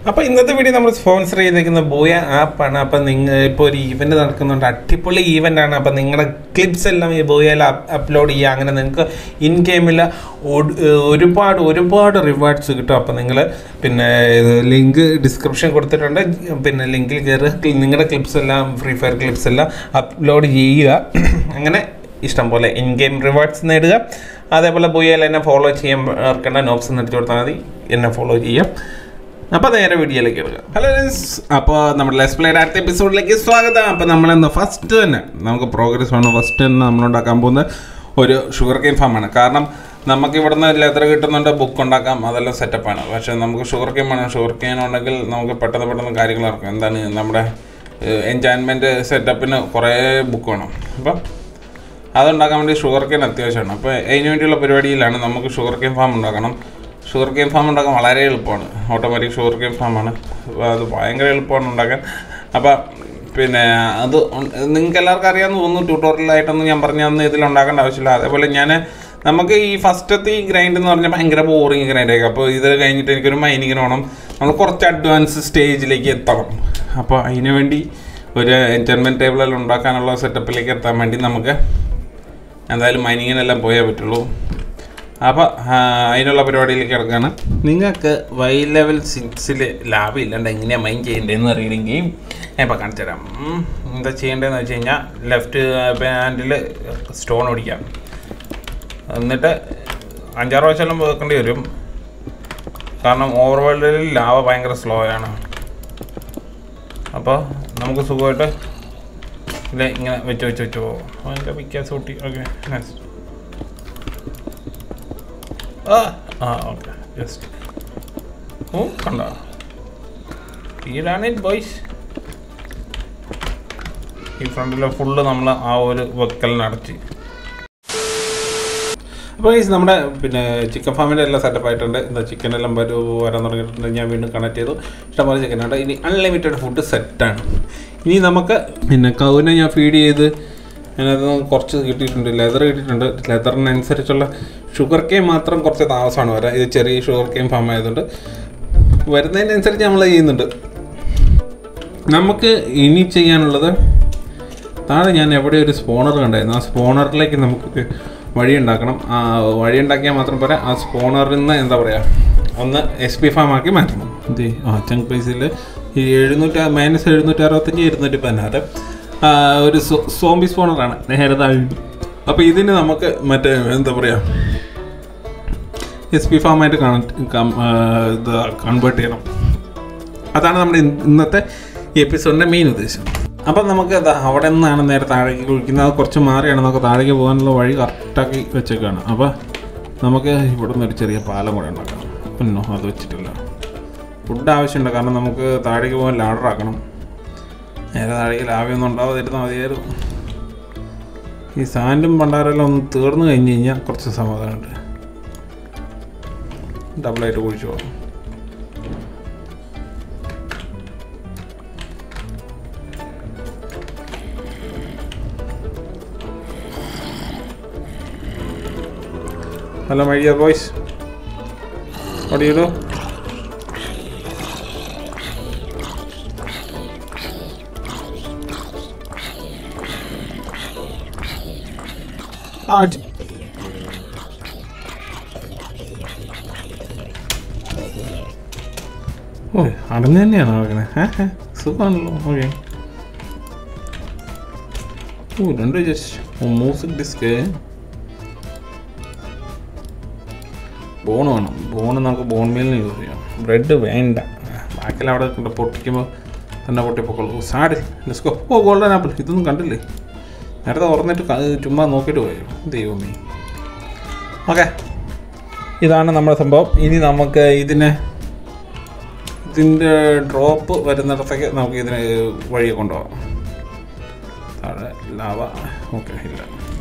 അപ്പോൾ ഇന്നത്തെ വീഡിയോ നമ്മൾ സ്പോൺസർ ചെയ്തേക്കുന്ന ബോയ ആപ്പാണ് അപ്പം നിങ്ങൾ ഇപ്പോൾ ഒരു ഈവൻറ്റ് നടക്കുന്നുണ്ട് അടിപൊളി ഈവൻ്റ് ആണ് അപ്പം നിങ്ങളുടെ ക്ലിപ്സ് എല്ലാം ഈ ബോയയിൽ അപ്ലോഡ് ചെയ്യുക അങ്ങനെ നിങ്ങൾക്ക് ഇൻ ഗെയിമിൽ ഒരുപാട് ഒരുപാട് റിവാർഡ്സ് കിട്ടും അപ്പം നിങ്ങൾ പിന്നെ ലിങ്ക് ഡിസ്ക്രിപ്ഷൻ കൊടുത്തിട്ടുണ്ട് പിന്നെ ലിങ്കിൽ കയറി നിങ്ങളുടെ ക്ലിപ്സ് എല്ലാം ഫ്രീ ഫയർ ക്ലിപ്സ് എല്ലാം അപ്ലോഡ് ചെയ്യുക അങ്ങനെ ഇഷ്ടം പോലെ ഇൻ ഗെയിം റിവാർഡ്സ് നേടുക അതേപോലെ ബോയയിൽ എന്നെ ഫോളോ ചെയ്യാൻ ഓർക്കേണ്ട നോബ്സ് എടുത്ത് കൊടുത്താൽ മതി എന്നെ ഫോളോ ചെയ്യാം അപ്പോൾ നേരെ വീഡിയോയിലേക്ക് എടുക്കുക ഹലോ അപ്പോൾ നമ്മുടെ ലെസ് പ്ലേയുടെ അടുത്ത എപ്പിസോഡിലേക്ക് സ്വാഗതം അപ്പോൾ നമ്മളിന്ന് ഫസ്റ്റ് തന്നെ നമുക്ക് പ്രോഗ്രസ് വേണം ഫസ്റ്റ് തന്നെ നമ്മളുണ്ടാക്കാൻ പോകുന്ന ഒരു ഷുഗർ കെയിൻ ഫാമാണ് കാരണം നമുക്ക് ഇവിടുന്ന് ലെതർ കിട്ടുന്നുണ്ട് ബുക്ക് ഉണ്ടാക്കാം അതെല്ലാം സെറ്റപ്പാണ് പക്ഷേ നമുക്ക് ഷുഗർ കെയിൻ വേണം ഷുഗർ കെയിൻ ഉണ്ടെങ്കിൽ നമുക്ക് പെട്ടെന്ന് പെട്ടെന്ന് കാര്യങ്ങൾ ഇറക്കാം എന്താണ് നമ്മുടെ എൻജോയ്മെൻറ്റ് സെറ്റപ്പിന് കുറേ ബുക്ക് വേണം അപ്പം അതുണ്ടാക്കാൻ വേണ്ടി ഷുഗർ കെയിൻ അത്യാവശ്യമാണ് അപ്പോൾ അതിന് വേണ്ടിയുള്ള പരിപാടിയിലാണ് നമുക്ക് ഷുഗർ കെയിൻ ഫാം ഉണ്ടാക്കണം ഷുഗർ കെയിൻ ഫാം ഉണ്ടാക്കാൻ വളരെ എളുപ്പമാണ് ഓട്ടോമാറ്റിക് ഷുഗർ കെയിൻ ഫാമാണ് അപ്പോൾ അത് ഭയങ്കര എളുപ്പമാണ് ഉണ്ടാക്കാൻ അപ്പോൾ പിന്നെ അത് നിങ്ങൾക്ക് എല്ലാവർക്കും അറിയാമെന്ന് തോന്നുന്നു ട്യൂട്ടോറിയലായിട്ടൊന്നും ഞാൻ പറഞ്ഞ അന്ന് ഇതിൽ ഉണ്ടാക്കേണ്ട ആവശ്യമില്ല അതേപോലെ ഞാൻ നമുക്ക് ഈ ഫസ്റ്റത്തെ ഈ ഗ്രൈൻഡ് എന്ന് പറഞ്ഞാൽ ഭയങ്കര ബോറിങ് ഗ്രൈൻഡായിരിക്കും അപ്പോൾ ഇത് കഴിഞ്ഞിട്ട് എനിക്കൊരു മൈനിങ്ങിന് വേണം നമ്മൾ കുറച്ച് അഡ്വാൻസ് സ്റ്റേജിലേക്ക് എത്തണം അപ്പോൾ അതിന് വേണ്ടി ഒരു എൻജോയ്മെൻറ്റ് ടേബിളെല്ലാം ഉണ്ടാക്കാനുള്ള സെറ്റപ്പിലേക്ക് എത്താൻ വേണ്ടി നമുക്ക് എന്തായാലും മൈനിങ്ങിനെല്ലാം പോയേ പറ്റുള്ളൂ അപ്പോൾ അതിനുള്ള പരിപാടിയിലേക്ക് കിടക്കുകയാണ് നിങ്ങൾക്ക് വൈ ലെവൽ സിക്സിൽ ലാഭം ഇല്ലാണ്ട് എങ്ങനെയാണ് മൈൻ ചെയ്യേണ്ടതെന്ന് അറിയണമെങ്കിൽ ഞാൻ ഇപ്പോൾ കാണിച്ചു തരാം ഉം, എന്താ ചെയ്യേണ്ടതെന്ന് വെച്ച് കഴിഞ്ഞാൽ ലെഫ്റ്റ് ഹാൻഡിൽ സ്റ്റോൺ ഓടിക്കാം എന്നിട്ട് അഞ്ചാറ് പ്രാവശ്യം വെക്കേണ്ടി വരും കാരണം ഓവർ വേൾഡിൽ ലാവ ഭയങ്കര സ്ലോ ആണ് അപ്പോൾ നമുക്ക് സുഖമായിട്ട് ഇത് ഇങ്ങനെ വെച്ച് വെച്ച് വെച്ച് പോകും അതിൻ്റെ പിക്കാസ് കൂട്ടി ഓക്കെ നെക്സ്റ്റ് ആ ആ ഓക്കെ ജസ്റ്റ് ഓ കണ്ടോ ഇതാണ് ഇറ്റ് ബോയ്സ് ഈ ഫ്രണ്ടിലെ ഫുള്ള് നമ്മൾ ആ ഒരു വെക്കലിന് അടച്ച് അപ്പോൾ ഈ നമ്മുടെ പിന്നെ ചിക്കൻ ഫാമിൻ്റെ എല്ലാം സെറ്റപ്പ് ആയിട്ടുണ്ട് എന്താ ചിക്കൻ എല്ലാം വരു വരാൻ തുടങ്ങിയിട്ടുണ്ട് ഞാൻ വീണ്ടും കണക്ട് ചെയ്തു ഇഷ്ടംപോലെ ചിക്കൻ ഉണ്ട് ഇനി അൺലിമിറ്റഡ് ഫുഡ് സെറ്റാണ് ഇനി നമുക്ക് പിന്നെ കൗവിനെ ഞാൻ ഫീഡ് ചെയ്ത് അതിനകത്ത് നിന്ന് കുറച്ച് കിട്ടിയിട്ടുണ്ട് ലെതർ കിട്ടിയിട്ടുണ്ട് ലെതറിനനുസരിച്ചുള്ള ഷുഗർ കെയിൻ മാത്രം കുറച്ച് താമസമാണ് വരാം ഇത് ചെറിയ ഷുഗർ കെയിൻ ഫാം ആയതുകൊണ്ട് വരുന്നതിനനുസരിച്ച് നമ്മൾ ചെയ്യുന്നുണ്ട് നമുക്ക് ഇനി ചെയ്യാനുള്ളത് താഴെ ഞാൻ എവിടെ ഒരു സ്പോണർ കണ്ടായിരുന്നു ആ സ്പോണറിലേക്ക് നമുക്ക് വഴി ഉണ്ടാക്കണം ആ വഴി ഉണ്ടാക്കിയാൽ മാത്രം പോരാ ആ സ്പോണറിൽ നിന്ന് എന്താ പറയുക ഒന്ന് എസ് പി ഫാം ആക്കി മാറ്റണം ഇത് ആ ചങ്ക് പൈസയിൽ ഈ എഴുന്നൂറ്റി മൈനസ് എഴുന്നൂറ്റി അറുപത്തഞ്ച് ഇരുന്നൂറ്റി പതിനാറ് ആ, ഒരു സോ- സോംബി സ്പോണറാണ് നേരെ താഴെ അപ്പോൾ ഇതിന് നമുക്ക് മറ്റേ എന്താ പറയുക എസ് പി ഫാമായിട്ട് കണക്ട് ഇത് കൺവേർട്ട് ചെയ്യണം അതാണ് നമ്മുടെ ഇന്ന് ഇന്നത്തെ എപ്പിസോഡിൻ്റെ മെയിൻ ഉദ്ദേശം അപ്പം നമുക്ക് ദാ അവിടെ നിന്നാണ് നേരെ താഴേക്ക് കുഴിക്കുന്നത് അത് കുറച്ച് മാറിയാണ് നമുക്ക് താഴേക്ക് പോകാനുള്ള വഴി കറക്റ്റാക്കി വെച്ചേക്കാണ് അപ്പോൾ നമുക്ക് ഇവിടെ നിന്ന് ഒരു ചെറിയ പാലം കൂടെ ഉണ്ടാക്കാം പിന്നോ അത് വെച്ചിട്ടില്ല ഫുഡ് ആവശ്യമുണ്ട് കാരണം നമുക്ക് താഴേക്ക് പോകാൻ ലാഡർ ആക്കണം നേരെ താഴേക്ക് ലാഭ്യമൊന്നും ഉണ്ടാവാതിരുന്നാൽ മതിയായിരുന്നു ഈ സാൻഡും പണ്ടാരെല്ലാം ഒന്ന് തീർന്നു കഴിഞ്ഞ് കഴിഞ്ഞാൽ കുറച്ച് സമാധാനമുണ്ട് ഡബിളായിട്ട് കുഴിച്ചു പോകാം Hello, my dear boys. What do you do? Art. ഓ അടന്ന് തന്നെയാണ് നടക്കണേ ഏ സുഖമാണല്ലോ ഓക്കെ ഓ രണ്ട് ജസ്റ്റ് മ്യൂസിക് ഡിസ്ക് ബോൺ വേണം ബോൺ നമുക്ക് ബോൺ മീലിന് യൂസ് ചെയ്യാം ബ്രെഡ് വേണ്ട ബാക്കിൽ അവിടെ കൊണ്ട് പൊട്ടിക്കുമ്പോൾ തന്നെ പൊട്ടിപ്പൊക്കുള്ളൂ സാഡ് ലെസ്കോ ഓ ഗോൾഡൻ ആപ്പിൾ ഇതൊന്നും കണ്ടില്ലേ നേരത്തെ തുറന്നിട്ട് ക- ചുമ്മാ നോക്കിയിട്ട് പോയോ ദൈവമേ ഓക്കെ ഇതാണ് നമ്മുടെ സംഭവം ഇനി നമുക്ക് ഇതിനെ ഇതിൻ്റെ ഡ്രോപ്പ് വരുന്നിടത്തേക്ക് നമുക്ക് ഇതിനെ വഴിയെ കൊണ്ടുപോകാം താഴെ ലാവ ഓക്കെ ഇല്ല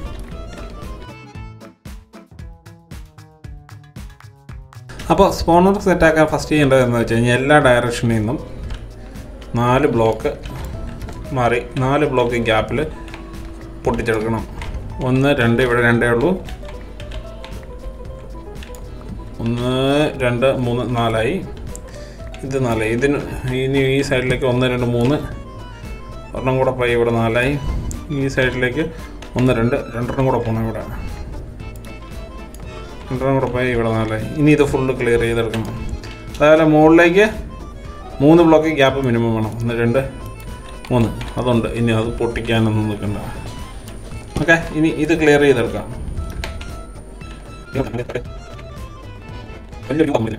അപ്പോൾ സ്പോണർ സെറ്റാക്കാൻ ഫസ്റ്റ് ചെയ്യേണ്ടത് എന്ന് വെച്ച് കഴിഞ്ഞാൽ എല്ലാ ഡയറക്ഷനിൽ നിന്നും നാല് ബ്ലോക്ക് മാറി നാല് ബ്ലോക്ക് ഗ്യാപ്പിൽ പൊട്ടിച്ചെടുക്കണം ഒന്ന് രണ്ട് ഇവിടെ രണ്ടേ ഉള്ളൂ ഒന്ന് രണ്ട് മൂന്ന് നാലായി ഇത് നാല് ഇതിന് ഇനി ഈ സൈഡിലേക്ക് ഒന്ന് രണ്ട് മൂന്ന് ഒരെണ്ണം കൂടെ പോയി ഇവിടെ നാലായി ഈ സൈഡിലേക്ക് ഒന്ന് രണ്ട് രണ്ടെണ്ണം കൂടെ പോകണം ഇവിടെ രണ്ടെണ്ണം കൂടെ പോയി ഇവിടെ നാലായി ഇനി ഇത് ഫുള്ള് ക്ലിയർ ചെയ്തെടുക്കണം അതേപോലെ മുകളിലേക്ക് മൂന്ന് ബ്ലോക്ക് ഗ്യാപ്പ് മിനിമം വേണം ഒന്ന് രണ്ട് മൂന്ന് അതുണ്ട് ഇനി അത് പൊട്ടിക്കാനൊന്നും നിൽക്കണ്ട ഓക്കെ ഇനി ഇത് ക്ലിയർ ചെയ്തെടുക്കാം വലിയൊരു കമ്പനി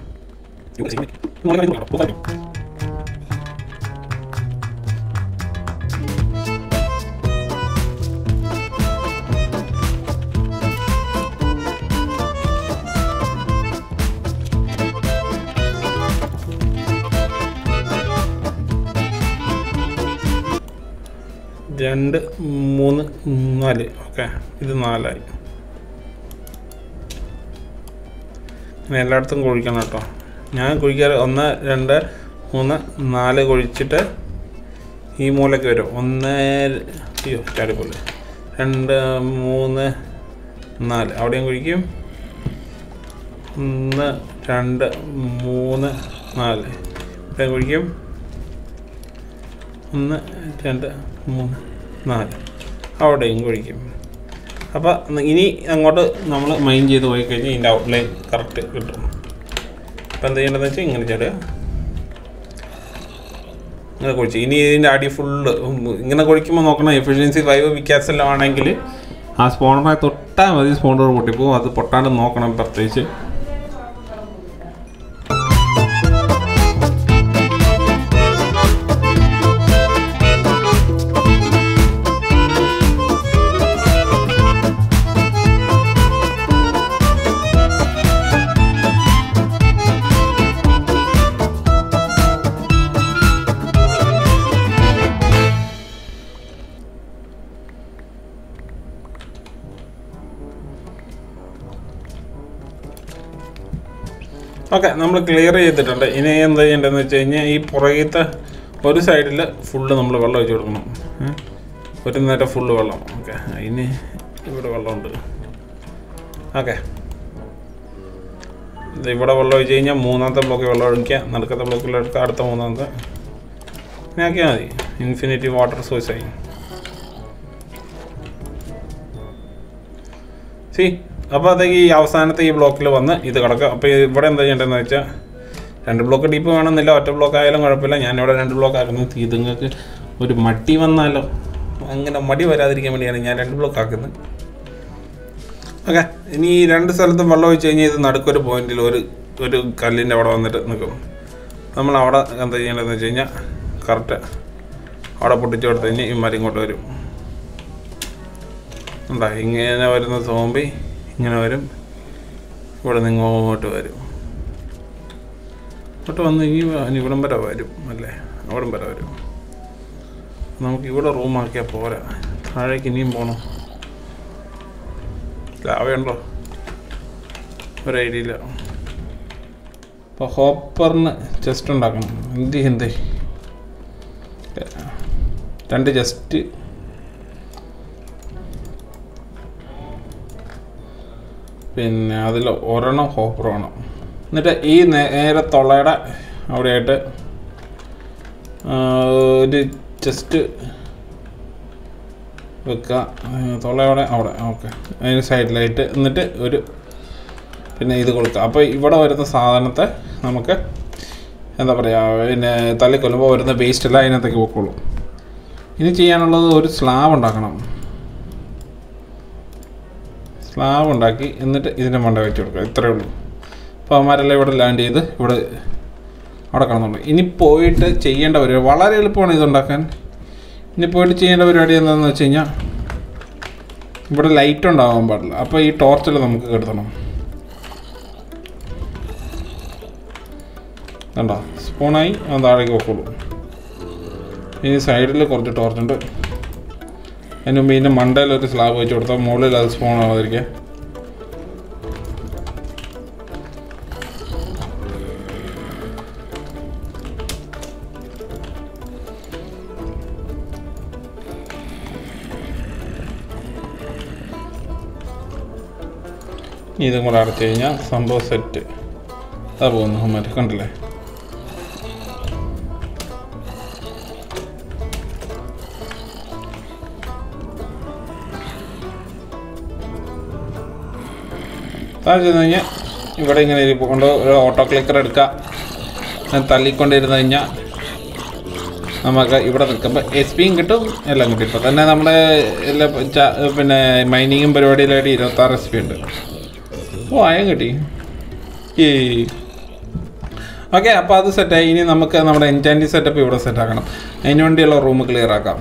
രണ്ട് മൂന്ന് നാല് ഓക്കെ ഇത് നാലായി ഇങ്ങനെ എല്ലായിടത്തും കുഴിക്കണം കേട്ടോ ഞാൻ കുഴിക്കാറ് ഒന്ന് രണ്ട് മൂന്ന് നാല് കുഴിച്ചിട്ട് ഈ മൂലയ്ക്ക് വരും ഒന്ന് അയ്യോ ചാടിപ്പോലെ രണ്ട് മൂന്ന് നാല് അവിടെയും കുഴിക്കും ഒന്ന് രണ്ട് മൂന്ന് നാല് ഇവിടെയും കുഴിക്കും ഒന്ന് രണ്ട് മൂന്ന് നാല് അവിടെയും കുഴിക്കും അപ്പോൾ ഇനി അങ്ങോട്ട് നമ്മൾ മൈൻ ചെയ്ത് പോയി കഴിഞ്ഞാൽ ഇതിൻ്റെ ഔട്ട്ലൈൻ കറക്റ്റ് കിട്ടും അപ്പോൾ എന്ത് ചെയ്യേണ്ടതെന്ന് വെച്ചാൽ ഇങ്ങനെ ചടുക ഇങ്ങനെ കുഴിച്ച് ഇനി ഇതിൻ്റെ അടി ഫുള്ള് ഇങ്ങനെ കുഴിക്കുമ്പോൾ നോക്കണം എഫിഷ്യൻസി ഫൈവ് വിക്കാസ് എല്ലാം ആണെങ്കിൽ ആ സ്പോണറെ തൊട്ടാൽ മതി സ്പോണർ പൊട്ടിപ്പോവും അത് പൊട്ടാണ്ട് നോക്കണം പ്രത്യേകിച്ച് ഓക്കെ നമ്മൾ ക്ലിയർ ചെയ്തിട്ടുണ്ട് ഇനി എന്താ ചെയ്യേണ്ടതെന്ന് വെച്ച് കഴിഞ്ഞാൽ ഈ പുറകത്തെ ഒരു സൈഡിൽ ഫുള്ള് നമ്മൾ വെള്ളം ഒഴിച്ച് കൊടുക്കണം ഏ? ഒരു നേരം ഫുള്ള് വെള്ളം ഓക്കെ ഇനി ഇവിടെ വെള്ളമുണ്ട് ഓക്കെ ഇത് ഇവിടെ വെള്ളം ഒഴിച്ച് കഴിഞ്ഞാൽ മൂന്നാമത്തെ ബ്ലോക്കിൽ വെള്ളം ഒഴിക്കുക നടുക്കത്തെ ബ്ലോക്കിൽ എടുക്കുക അടുത്ത മൂന്നാമത്തെ ഇങ്ങനെ ആക്കിയാൽ മതി ഇൻഫിനിറ്റി വാട്ടർ സോഴ്സ് ആയി സി അപ്പോൾ അതൊക്കെ ഈ അവസാനത്തെ ഈ ബ്ലോക്കിൽ വന്ന് ഇത് കിടക്കുക അപ്പോൾ ഇവിടെ എന്താ ചെയ്യേണ്ടതെന്ന് വെച്ചാൽ രണ്ട് ബ്ലോക്ക് ഡീപ്പ് വേണമെന്നില്ല ഒറ്റ ബ്ലോക്ക് ആയാലും കുഴപ്പമില്ല ഞാനിവിടെ രണ്ട് ബ്ലോക്ക് ആക്കുന്നു ഇത് നിങ്ങൾക്ക് ഒരു മടി വന്നാലോ അങ്ങനെ മടി വരാതിരിക്കാൻ വേണ്ടിയാണ് ഞാൻ രണ്ട് ബ്ലോക്ക് ആക്കുന്നത് ഓക്കെ ഇനി ഈ രണ്ട് സ്ഥലത്തും വെള്ളം ഒഴിച്ച് കഴിഞ്ഞാൽ ഇത് നടുക്കൊരു പോയിന്റിൽ ഒരു ഒരു കല്ലിൻ്റെ അവിടെ വന്നിട്ട് നിൽക്കും നമ്മൾ അവിടെ എന്താ ചെയ്യേണ്ടതെന്ന് വെച്ച് കഴിഞ്ഞാൽ കറക്റ്റ് അവിടെ പൊട്ടിച്ച് കൊടുത്തു കഴിഞ്ഞാൽ ഈ മരം ഇങ്ങോട്ട് വരും ഉണ്ടാ ഇങ്ങനെ വരുന്ന സോമ്പി ഇങ്ങനെ വരും ഇവിടെ നിന്ന് ഇങ്ങോട്ട് വരും ഇങ്ങോട്ട് വന്ന് ഈ ഇനി ഇവിടം വരെ വരും അല്ലേ അവിടം വരെ വരും നമുക്ക് ഇവിടെ റൂമാക്കിയാൽ പോരാ താഴേക്ക് ഇനിയും പോകണം ലാവയുണ്ടോ ഒരു ഐഡിയ ഇല്ല അപ്പോൾ ഹോപ്പറിന് ചെസ്റ്റ് ഉണ്ടാക്കണം എന്ത് എന്ത് രണ്ട് ജസ്റ്റ് പിന്നെ അതിൽ ഒരെണ്ണം ഹോപ്പർ വേണം എന്നിട്ട് ഈ നേരെ തൊള്ളയുടെ അവിടെയായിട്ട് ആ, ഒരു ജസ്റ്റ് വെക്കുക ആ, തൊള്ളയുടെ അവിടെ ഓക്കെ അതിന് സൈഡിലായിട്ട് എന്നിട്ട് ഒരു പിന്നെ ഇത് കൊടുക്കുക അപ്പോൾ ഇവിടെ വരുന്ന സാധനത്തെ നമുക്ക് എന്താ പറയുക പിന്നെ തള്ളിക്കൊല്ലുമ്പോൾ വരുന്ന വേസ്റ്റ് എല്ലാം അതിനകത്തേക്ക് പോയിക്കോളും ഇനി ചെയ്യാനുള്ളത് ഒരു സ്ലാബ് ഉണ്ടാക്കണം സ്ലാബ് ഉണ്ടാക്കി എന്നിട്ട് ഇതിൻ്റെ മണ്ട വെച്ച് കൊടുക്കുക ഇത്രയേ ഉള്ളൂ അപ്പോൾ അവന്മാരെല്ലാം ഇവിടെ ലാൻഡ് ചെയ്ത് ഇവിടെ അവിടെ കിടന്നുണ്ട് ഇനി പോയിട്ട് ചെയ്യേണ്ട പരിപാടി വളരെ എളുപ്പമാണ് ഇതുണ്ടാക്കാൻ ഇനി പോയിട്ട് ചെയ്യേണ്ട പരിപാടി എന്താണെന്ന് വെച്ച് കഴിഞ്ഞാൽ ഇവിടെ ലൈറ്റ് ഉണ്ടാവാൻ പാടില്ല അപ്പോൾ ഈ ടോർച്ചിൽ നമുക്ക് കെടുത്തണം കണ്ടോ സ്പൂണായി അവൻ താഴേക്ക് വെക്കുള്ളൂ ഇനി സൈഡിൽ കുറച്ച് ടോർച്ചുണ്ട് അതിന് മുമ്പ് ഇതിൻ്റെ മണ്ടയിൽ ഒരു സ്ലാബ് വെച്ച് കൊടുത്താൽ മുകളിൽ അത് സ്പൂൺ ആവാതിരിക്കുക ഇതും കൂടെ അടച്ചു കഴിഞ്ഞാൽ സംഭവം സെറ്റ് അതാ പോകുന്നു മറ്റേ കണ്ടില്ലേ അപ്പോൾ അത് ചെന്ന് കഴിഞ്ഞാൽ ഇവിടെ ഇങ്ങനെ ഇരിപ്പ് കൊണ്ട് ഒരു ഓട്ടോ ക്ലിക്കർ എടുക്കുക ഞാൻ തള്ളിക്കൊണ്ടിരുന്ന് കഴിഞ്ഞാൽ നമുക്ക് ഇവിടെ നിൽക്കുമ്പോൾ എസ് പിയും കിട്ടും എല്ലാം കിട്ടും ഇപ്പോൾ തന്നെ നമ്മുടെ എല്ലാ ച- പിന്നെ മൈനിങ്ങും പരിപാടിയിലായിട്ട് ഇരുപത്താറ് എസ് പി ഉണ്ട് ഓ ആയം കിട്ടി ഈ ഓക്കെ അപ്പോൾ അത് സെറ്റായി ഇനി നമുക്ക് നമ്മുടെ എൻചാൻറ്റി സെറ്റപ്പ് ഇവിടെ സെറ്റാക്കണം അതിന് വേണ്ടിയുള്ള റൂം ക്ലിയർ ആക്കാം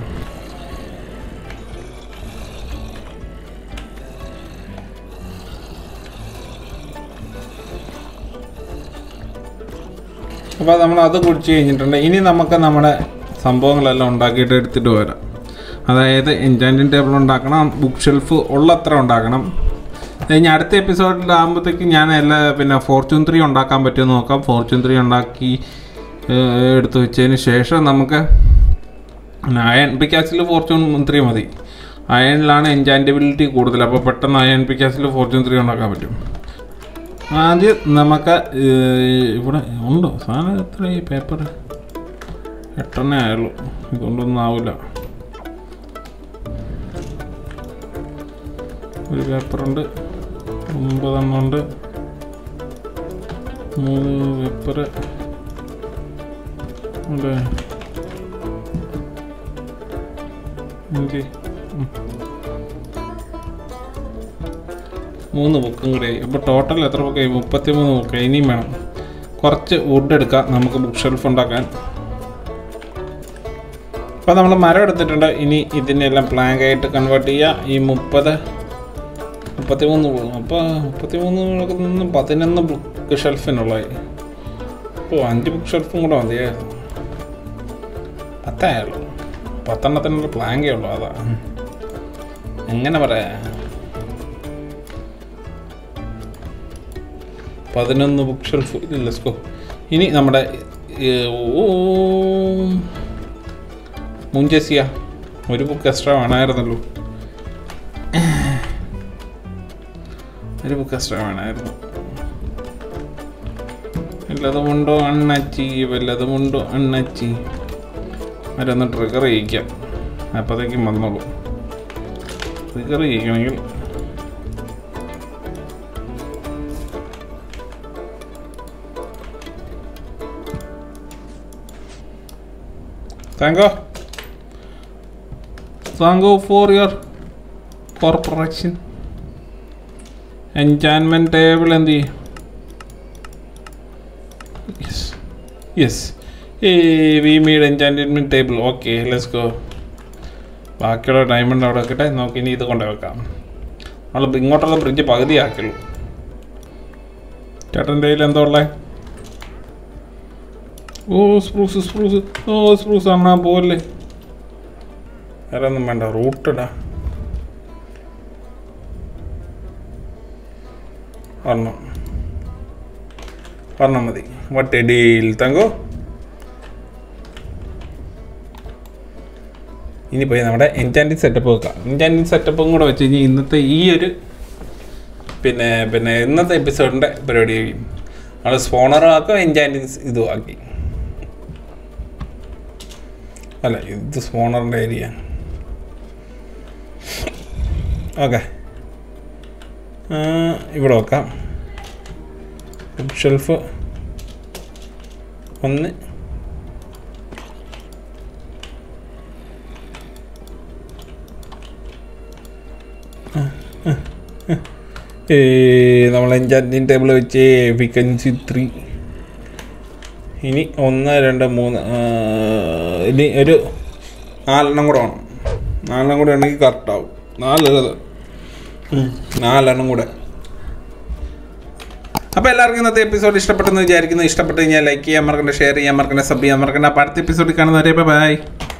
അപ്പോൾ നമ്മൾ അത് കുടിച്ച് കഴിഞ്ഞിട്ടുണ്ട് ഇനി നമുക്ക് നമ്മുടെ സംഭവങ്ങളെല്ലാം ഉണ്ടാക്കിയിട്ട് എടുത്തിട്ട് വരാം അതായത് എൻജാൻറ്റിങ് ടേബിൾ ഉണ്ടാക്കണം ബുക്ക് ഷെൽഫ് ഉള്ളത്ര ഉണ്ടാക്കണം അത് കഴിഞ്ഞ് അടുത്ത എപ്പിസോഡിലാകുമ്പോഴത്തേക്ക് ഞാൻ എല്ലാ പിന്നെ ഫോർച്യൂൺ ത്രീ ഉണ്ടാക്കാൻ പറ്റുമെന്ന് നോക്കാം ഫോർച്യൂൺ ത്രീ ഉണ്ടാക്കി ഏഹ്, എടുത്ത് വെച്ചതിന് ശേഷം നമുക്ക് അയൺ പിക്കാസിൽ ഫോർച്യൂൺ ത്രീ മതി അയണിലാണ് എൻജാൻറ്റബിലിറ്റി കൂടുതൽ അപ്പോൾ പെട്ടെന്ന് അയൺ പിക്കാസിൽ ഫോർച്യൂൺ ത്രീ ഉണ്ടാക്കാൻ പറ്റും ആദ്യം നമുക്ക് ഏഹ്, ഇവിടെ ഉണ്ടോ സാധനം എത്ര ഈ പേപ്പർ എട്ടെണ്ണേ ആയുള്ളൂ ഇതുകൊണ്ടൊന്നും ആവില്ല ഒരു പേപ്പറുണ്ട് ഒമ്പതെണ്ണം ഉണ്ട് മൂന്ന് പേപ്പർ അല്ലേ അഞ്ച് ഉം. മൂന്ന് ബുക്കും കൂടെ ഇപ്പോൾ ടോട്ടൽ എത്ര ബുക്കായി മുപ്പത്തി മൂന്ന് ബുക്ക് ഇനിയും വേണം കുറച്ച് വുഡ് എടുക്കാം നമുക്ക് ബുക്ക് ഷെൽഫ് ഉണ്ടാക്കാൻ അപ്പോൾ നമ്മൾ മരം എടുത്തിട്ടുണ്ട് ഇനി ഇതിനെല്ലാം പ്ലാങ്ക് ആയിട്ട് കൺവേർട്ട് ചെയ്യുക ഈ മുപ്പത് മുപ്പത്തി മൂന്ന് അപ്പോൾ മുപ്പത്തി മൂന്ന് നിന്ന് പതിനൊന്ന് ബുക്ക് ഷെൽഫിനുള്ളതായി ഓ അഞ്ച് ബുക്ക് ഷെൽഫും കൂടെ മതിയായിരുന്നു പത്തായുള്ളൂ പത്തെണ്ണത്തിനുള്ള പ്ലാങ്കേ ഉള്ളൂ അതാ എങ്ങനെ പറയാ പതിനൊന്ന് ബുക്ക് ഷെൽഫ് ഇല്ല ലെസ്കോ ഇനി നമ്മുടെ ഏർ, ഓ മുഞ്ചേസിയ ഒരു ബുക്ക് എക്സ്ട്രാ വേണമായിരുന്നല്ലോ ഒരു ബുക്ക് എക്സ്ട്രാ വേണമായിരുന്നു വല്ലതുമുണ്ടോ അണ്ണച്ചി വല്ലതുമുണ്ടോ അണ്ണച്ചി അവരൊന്ന് ട്രിഗർ ചെയ്യിക്കാം അപ്പോഴത്തേക്കും വന്നോളൂ ട്രിഗർ ചെയ്യിക്കണമെങ്കിൽ thank you thank you for your cooperation enchantment table എന്ത് ചെയ്യും യെസ് യെസ് ഏ we need enchantment table okay let's go ബാക്കിയുള്ള ഡയമണ്ട് അവിടെ വെക്കട്ടെ നമുക്ക് ഇനി ഇത് കൊണ്ടു വെക്കാം നമ്മൾ ഇങ്ങോട്ടുള്ള ബ്രിഡ്ജ് പകുതി ആക്കുള്ളൂ ചേട്ടൻ്റെ കയ്യിൽ എന്താ ഉള്ളത് oh spruce spruce oh spruce അണ്ണാ പോലെ വേറെ ഒന്നും വേണ്ട റൂട്ടിടാ ഒരെണ്ണം ഒരെണ്ണം മതി വട്ടടിയിൽ തങ്കോ ഇനി പോയി നമ്മുടെ എൻചാൻറ്റിങ് സെറ്റപ്പ് വെക്കാം എൻചാൻറ്റിങ് സെറ്റപ്പും കൂടെ വെച്ച് കഴിഞ്ഞാൽ ഇന്നത്തെ ഈ ഒരു പിന്നെ പിന്നെ ഇന്നത്തെ എപ്പിസോഡിൻ്റെ പരിപാടി കഴിയും നമ്മൾ സ്പോണറും ആക്കും എൻചാൻറ്റിങ് ഇതും ആക്കി അല്ല ഇത് സ്പോണറിൻ്റെ ഏരിയ ഓക്കെ ഇവിടെ വെക്കാം ബുക്ക് ഷെൽഫ് ഒന്ന് ഏ, നമ്മൾ എൻചാൻറ്റിങ് ടേബിൾ വെച്ച് എഫിക്കൻസി ത്രീ ഇനി ഒന്ന് രണ്ട് മൂന്ന് ആ, ഇനി ഒരു നാലെണ്ണം കൂടെ വേണം നാലെണ്ണം കൂടെ ഉണ്ടെങ്കിൽ കറക്റ്റാവും നാല് ഉം, നാലെണ്ണം കൂടെ അപ്പോൾ എല്ലാവർക്കും ഇന്നത്തെ എപ്പിസോഡ് ഇഷ്ടപ്പെട്ടെന്ന് വിചാരിക്കുന്നു ഇഷ്ടപ്പെട്ട് കഴിഞ്ഞാൽ ലൈക്ക് ചെയ്യാൻ മറക്കണ്ട ഷെയർ ചെയ്യാൻ മറക്കണ്ട സബ് ചെയ്യാൻ മറക്കണ്ട അപ്പോൾ അടുത്ത എപ്പിസോഡിൽ കാണുന്നവരെ ബൈ